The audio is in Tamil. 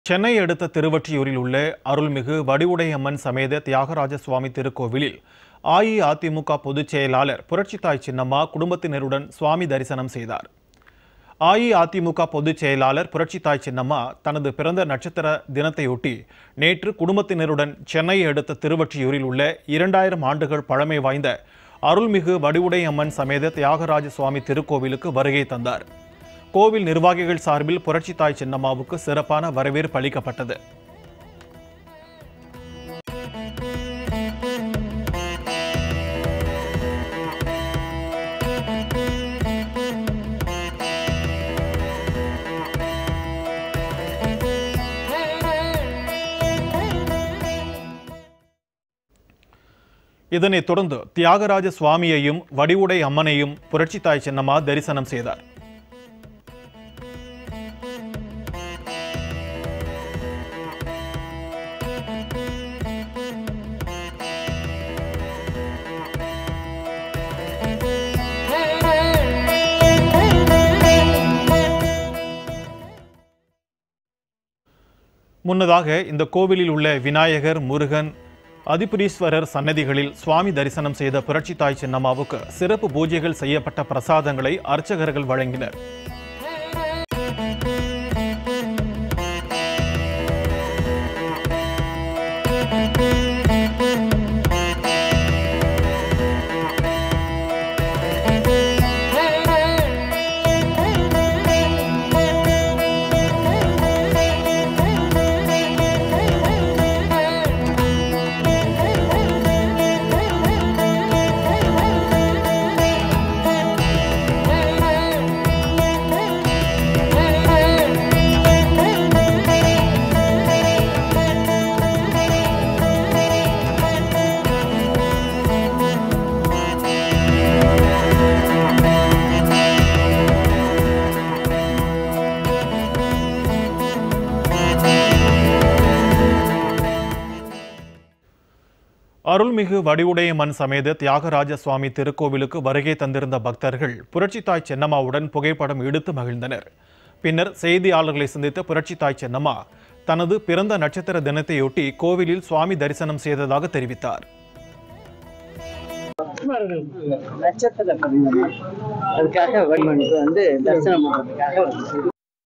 சென்னை அடுத்த திருவொற்றியூரில் உள்ள அருள்மிகு வடிவுடையம்மன் சமேத தியாகராஜ சுவாமி திருக்கோவிலில் அஇஅதிமுக பொதுச் செயலாளர் புரட்சித்தாய் சின்னம்மா குடும்பத்தினருடன் சுவாமி தரிசனம் செய்தார் அஇஅதிமுக பொதுச் செயலாளர் புரட்சித்தாய் சின்னம்மா தனது பிறந்த நட்சத்திர தினத்தையொட்டி நேற்று குடும்பத்தினருடன் சென்னை அடுத்த திருவொற்றியூரில் உள்ள இரண்டாயிரம் ஆண்டுகள் பழமை வாய்ந்த அருள்மிகு வடிவுடையம்மன் சமேத தியாகராஜ சுவாமி திருக்கோவிலுக்கு வருகை தந்தார் கோவில் நிர்வாகிகள் சார்பில் புரட்சித்தாய் சின்னம்மாவுக்கு சிறப்பான வரவேற்பு அளிக்கப்பட்டது இதனைத் தொடர்ந்து தியாகராஜ சுவாமியையும் வடிவுடை அம்மனையும் புரட்சித்தாய் சின்னம்மா தரிசனம் செய்தார் முன்னதாக இந்த கோவிலில் உள்ள விநாயகர் முருகன் அதிபுரீஸ்வரர் சன்னதிகளில் சுவாமி தரிசனம் செய்த புரட்சித்தாய் சின்னம்மாவுக்கு சிறப்பு பூஜைகள் செய்யப்பட்ட பிரசாதங்களை அர்ச்சகர்கள் வழங்கினர் அருள்மிகு வடிவுடையம்மன் சமேத தியாகராஜ சுவாமி திருக்கோவிலுக்கு வருகை தந்திருந்த பக்தர்கள் புரட்சித்தாய் சென்னம்மாவுடன் புகைப்படம் எடுத்து மகிழ்ந்தனர் பின்னர் செய்தியாளர்களை சந்தித்த புரட்சித்தாய் சென்னம்மா தனது பிறந்த நட்சத்திர தினத்தையொட்டி கோவிலில் சுவாமி தரிசனம் செய்ததாக தெரிவித்தார் நட்சத்திர பதிவு அதுக்காக வழிமணிக்கு வந்து தரிசனம் பண்றதுக்காக வந்து